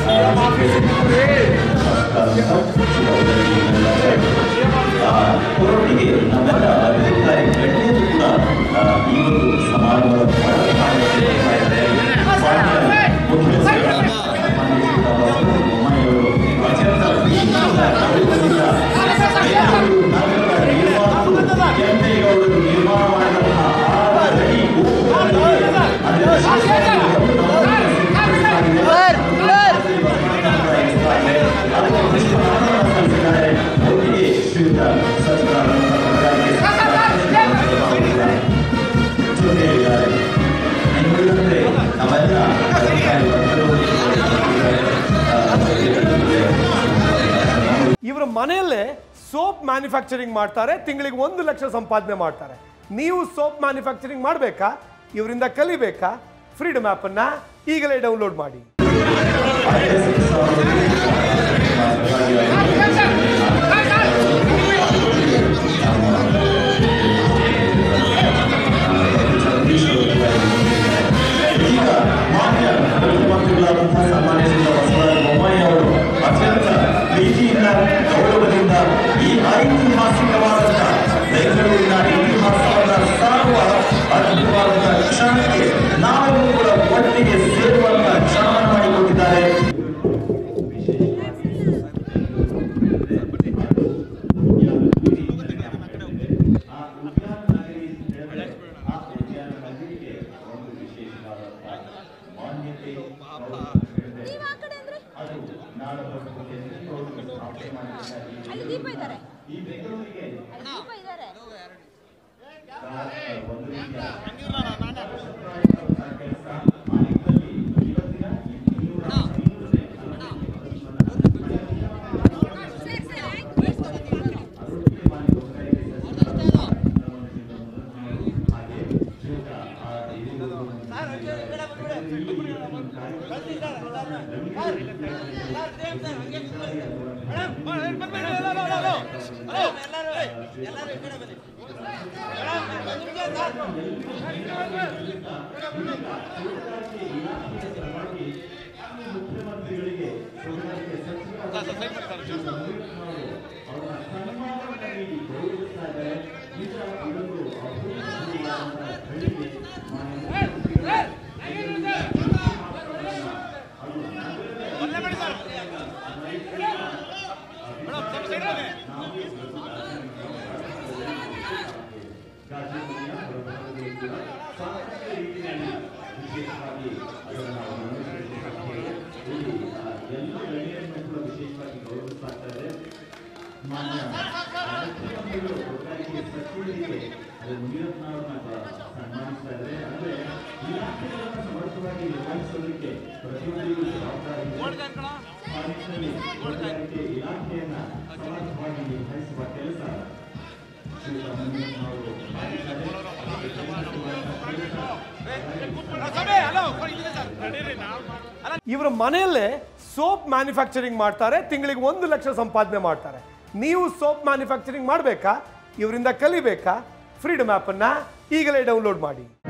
ಹೊರಟಿಗೆ ನಮ್ಮೆಲ್ಲ ಅಧಿಕಾರಿ ಗಣ್ಯರು ಕೂಡ ಆ, ಈ ಒಂದು ಸಮಾರಂಭದ ಮುಖ್ಯಮಂತ್ರಿಗಳಾದ ಮಾನ್ಯ ಶ್ರೀ ಬಸವರಾಜ ಬೊಮ್ಮಾಯಿಯವರು ಅತ್ಯಂತ ಪ್ರೀತಿಯಿಂದ ಗೌರವದಿಂದ ಬೆಂಗಳೂರು ನಗರದ ನಿರ್ಮಾಣ ಕೆಂಪೇಗೌಡರು ನಿರ್ಮಾಣ ಮಾಡಿದಂತಹ ಆರು ಅಡಿ ಗೋಪುರಗಳಿಗೆ ಅದರ ಶಿಖರವನ್ನು ನಮ್ಮನ್ನು ಅದಕ್ಕೆ ಪುಷ್ಪನಮನ ಸಲ್ಲಿಸಿದ್ದಾರೆ ಒಟ್ಟಿಗೆ ಶ್ರೀಯುತ ಸಚಿವರಾದಂತಹ ಜೊತೆಯಲ್ಲಿದ್ದಾರೆ ಇನ್ನುಳಿದಂತೆ ನಮ್ಮೆಲ್ಲ ಅಧಿಕಾರಿ ವರ್ಗರು ಇವರ ಮನೆಯಲ್ಲೇ ಸೋಪ್ ಮ್ಯಾನುಫ್ಯಾಕ್ಚರಿಂಗ್ ಮಾಡ್ತಾರೆ ತಿಂಗಳಿಗೆ ಒಂದು ಲಕ್ಷ ಸಂಪಾದನೆ ಮಾಡ್ತಾರೆ ನೀವು ಸೋಪ್ ಮ್ಯಾನುಫ್ಯಾಕ್ಚರಿಂಗ್ ಮಾಡಬೇಕಾ ಇವರಿಂದ ಕಲಿಬೇಕಾ ಫ್ರೀಡಮ್ ಆ್ಯಪನ್ನು ಈಗಲೇ ಡೌನ್ಲೋಡ್ ಮಾಡಿ ಈಗ ಮಾನ್ಯ ಮುಖ್ಯಮಂತ್ರಿಗಳಾದಂತಹ ಸನ್ಮಾನ್ಯ ಶ್ರೀ ಬಸವರಾಜ ಬೊಮ್ಮಾಯಿ ಅವರು ಅತ್ಯಂತ ಪ್ರೀತಿಯಿಂದ ಗೌರವದಿಂದ ಈ ಐತಿಹಾಸಿಕವಾದಂತಹ ಬೆಂಗಳೂರಿನ ಇತಿಹಾಸವನ್ನ ಸಾರುವ ಅದ್ಭುತವಾದಂತಹ ಕ್ಷಣಕ್ಕೆ ನಾವೆಲ್ಲರೂ ಕೂಡ ಒಟ್ಟಿಗೆ ಸೇರುವಂತಹ ಕ್ಷಣವನ್ನು ಮಾಡಿಕೊಟ್ಟಿದ್ದಾರೆ ನೀವ್ ಆ ಕಡೆ ಅಂದ್ರೆ ಅಲ್ಲಿ ದೀಪ ಇದ್ದಾರೆ ಅಲ್ಲಿ ದೀಪ ಇದ್ದಾರೆ ಸರಿ ಸರಿ ಆಯ್ತು ಇವರ ಮನೆಯಲ್ಲೇ ಸೋಪ್ ಮ್ಯಾನುಫ್ಯಾಕ್ಚರಿಂಗ್ ಮಾಡ್ತಾರೆ ತಿಂಗಳಿಗೆ ಒಂದು ಲಕ್ಷ ಸಂಪಾದನೆ ಮಾಡ್ತಾರೆ ನೀವು ಸೋಪ್ ಮ್ಯಾನುಫ್ಯಾಕ್ಚರಿಂಗ್ ಮಾಡಬೇಕಾ ಇವರಿಂದ ಕಲಿಬೇಕಾ ಫ್ರೀಡಮ್ ಆ್ಯಪನ್ನು ಈಗಲೇ ಡೌನ್ಲೋಡ್ ಮಾಡಿ